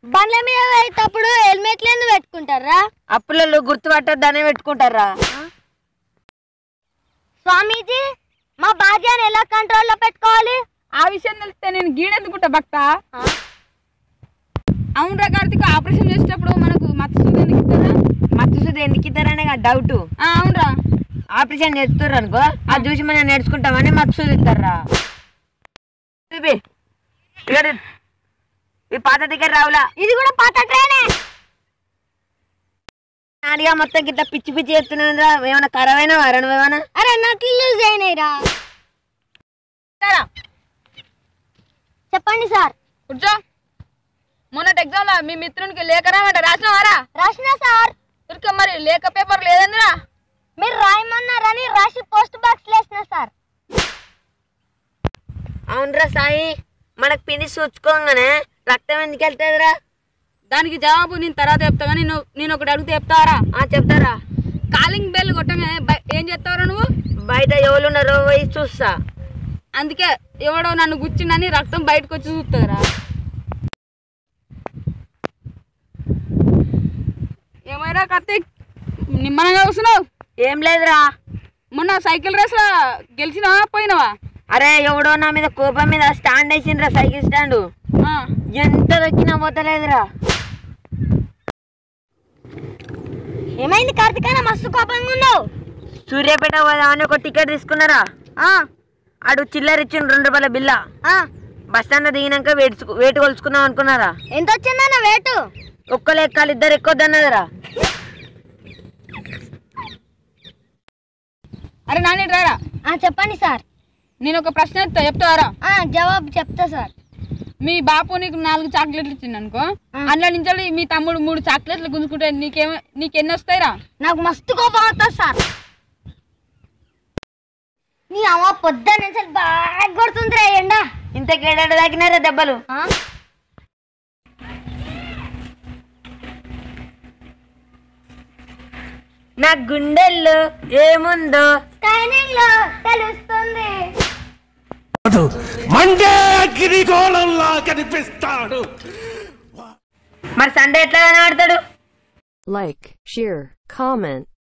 బండ్ల మీద పోయేటప్పుడు హెల్మెట్లు ఎందుకు పెట్టుకుంటారా అప్పులలో గుర్తుపట్టొద్దనే పెట్టుకుంటారా స్వామీజీ మా భార్యను ఎలా కంట్రోల్లో పెట్టుకోవాలి ఆ విషయం తెలిస్తే నేను గీడెందుకుంటా భక్త అవునరా కార్తీక్ ఆపరేషన్ చేసేటప్పుడు మనకు మత్స్సు ఎందుకు ఇస్తారా మత్తుసుది ఎందుకు ఇస్తారనే డౌట్ ఆ, అవునరా ఆపరేషన్ చేస్తారు అనుకో అది చూసి మనం నేర్చుకుంటామని మత్తుసుది ఇస్తారా చూపి. ఇక్కడ ఈ పాత దగ్గర రావులా ఇది కూడా పాత ట్రైనే నాలుగా మొత్తం గిట్ల పిచ్చి పిచ్చి చెప్తున్నా ఏమైనా ఖరాబ్ అయినా వారా నువ్వేమన్నా అరే నట్లు లూజ్ అయినాయిరా సరే, చెప్పండి సార్ కూర్చో మొన్నటి ఎగ్జామ్ లో మీ మిత్రునికి లేఖ రామంట రాసినవారా రాసిన సార్ ఇక మరి లేఖ పేపర్ లేదందిరా మీరు రాయమన్నారని రాసి పోస్ట్ బాక్స్ వేసిన సార్ అవునరా సాయి మనకు పిని సూచుకోగానే రక్తం ఎందుకు వెళ్తుందిరా దానికి జవాబు నేను తర్వాత చెప్తా కానీ నేను నేను ఒకటి అడిగితే చెప్తావరా ఆ చెప్తారా కాలింగ్ బెల్ కొట్టగానే బయ- ఏం చేస్తావరా నువ్వు బయట ఎవరు ఉన్నారో పోయి చూస్తా అందుకే ఎవడో నన్ను గుచ్చిండని రక్తం బయటకు వచ్చి చూస్తుందిరా ఏమైనా కార్తీక్ నిమ్మనంగా వస్తున్నావు ఏం లేదురా మొన్న సైకిల్ రేస్ లో గెలిచినావా పోయినావా అరే ఎవడో నా మీద కోపం మీద స్టాండ్ వేసిండ్రా సైకిల్ స్టాండ్ ఆ, ఎంత దొక్కినా పోతలేదురా ఏమైంది కార్తికాన మస్తు కోపంగా ఉన్నావు సూర్యాపేట పోదామని ఒక టికెట్ తీసుకున్నారా ఆ, ఆడు చిల్లర ఇచ్చిండు రెండు రూపాయల బిల్ల ఆ, బస్ స్టాండ్ దిగినాక వేటు వేటు కొలుచుకుందాం అనుకున్నారా ఎంత వచ్చిందన్న వేటు ఒక్కరు ఎక్కాలి ఇద్దరు ఎక్కొద్దన్నదిరా అరే నాని రారా ఆ, చెప్పండి సార్ నేను ఒక ప్రశ్న ఎత్తా చెప్తావారా ఆ, జవాబు చెప్తా సార్ మీ బాపు నీకు నాలుగు చాక్లెట్లు ఇచ్చిండు అనుకో అందులో నుంచి మీ తమ్ముడు మూడు చాక్లెట్లు గుంజుకుంటే నీకేమో నీకెన్ని వస్తాయిరా నాకు మస్తు కోపం వస్తుంది సార్ నీ అమ్మ పొద్దున్న నుంచి బాగా కొడుతుందిరా ఎండ ఇంత కేడాడు తాకినారా దెబ్బలు ఆ? నా గుండెల్లో ఏముందో స్కానింగ్ లో తెలుస్తుంది మండే అగ్నిగోళంలా కనిపిస్తాడు మరి సండే ఎట్లా కనబడతాడు Like, share, comment.